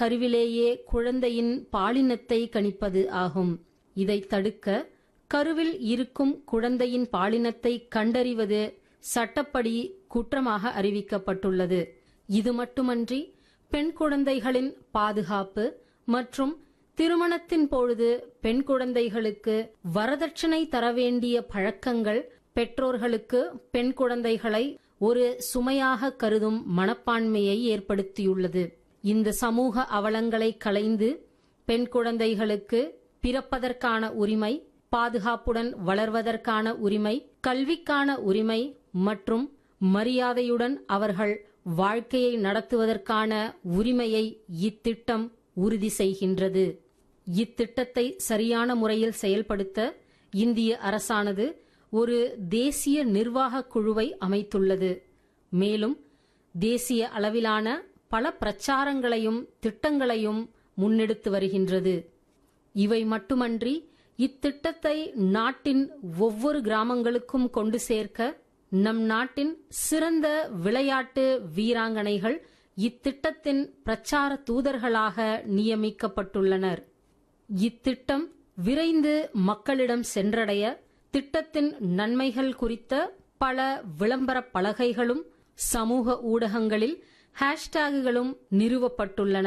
கருவிலேயே குழந்தையின் பாலினத்தை கணிப்பது ஆகும் இதை தடுக்க கருவில் இருக்கும் குழந்தையின் பாலினத்தை கண்டறிவது சட்டப்படி குற்றமாக அறிவிக்கப்பட்டுள்ளது இது மட்டுமன்றி பெண் குழந்தைகளின் பாதுகாப்பு மற்றும் திருமணத்தின் பொழுது பெண் குழந்தைகளுக்கு வரதட்சணை தர வேண்டிய பழக்கங்கள் பெற்றோர்களுக்கு பெண் குழந்தைகளை ஒரு சுமையாக கருதும் மனப்பான்மையை ஏற்படுத்தியுள்ளது இந்த சமூக அவலங்களை களைந்து பெண் குழந்தைகளுக்கு பிறப்பதற்கான உரிமை பாதுகாப்புடன் வளர்வதற்கான உரிமை கல்விக்கான உரிமை மற்றும் மரியாதையுடன் அவர்கள் வாழ்க்கையை நடத்துவதற்கான உரிமையை இத்திட்டம் உறுதி செய்கின்றது இத்திட்டத்தை சரியான முறையில் செயல்படுத்த இந்திய அரசானது ஒரு தேசிய நிர்வாக குழுவை அமைத்துள்ளது மேலும் தேசிய அளவிலான பல பிரச்சாரங்களையும் திட்டங்களையும் முன்னெடுத்து வருகின்றது இவை மட்டுமன்றி இத்திட்டத்தை நாட்டின் ஒவ்வொரு கிராமங்களுக்கும் கொண்டு சேர்க்க நம் நாட்டின் சிறந்த விளையாட்டு வீராங்கனைகள் இத்திட்டத்தின் பிரச்சார தூதர்களாக நியமிக்கப்பட்டுள்ளனர் இத்திட்டம் விரைந்து மக்களிடம் சென்றடைய திட்டத்தின் நன்மைகள் குறித்த பல விளம்பர பலகைகளும் சமூக ஊடகங்களில் ஹேஷ்டேகுகளும் நிறுவப்பட்டுள்ளன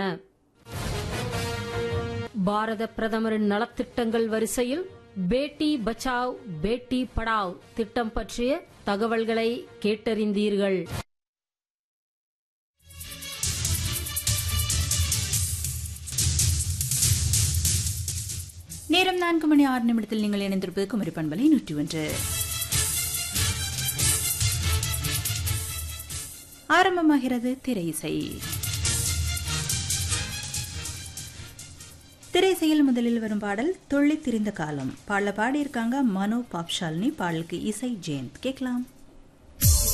பாரத பிரதமரின் நலத்திட்டங்கள் வரிசையில் பேட்டி பச்சாவ் பேட்டி படாவ் திட்டம் பற்றிய தகவல்களை கேட்டறிந்தீர்கள் நேரம் நான்கு மணி ஆறு நிமிடத்தில் நீங்கள் இணைந்திருப்பது குமரி பண்பலை நூற்றி ஒன்று ஆரம்பமாகிறது திரை இசை திரை இசையில் முதலில் வரும் பாடல் துள்ளி திரிந்த காலம் பாடல பாடியிருக்காங்க மனோ பாப்ஷாலினி பாடலுக்கு இசை ஜெயந்த் கேட்கலாம்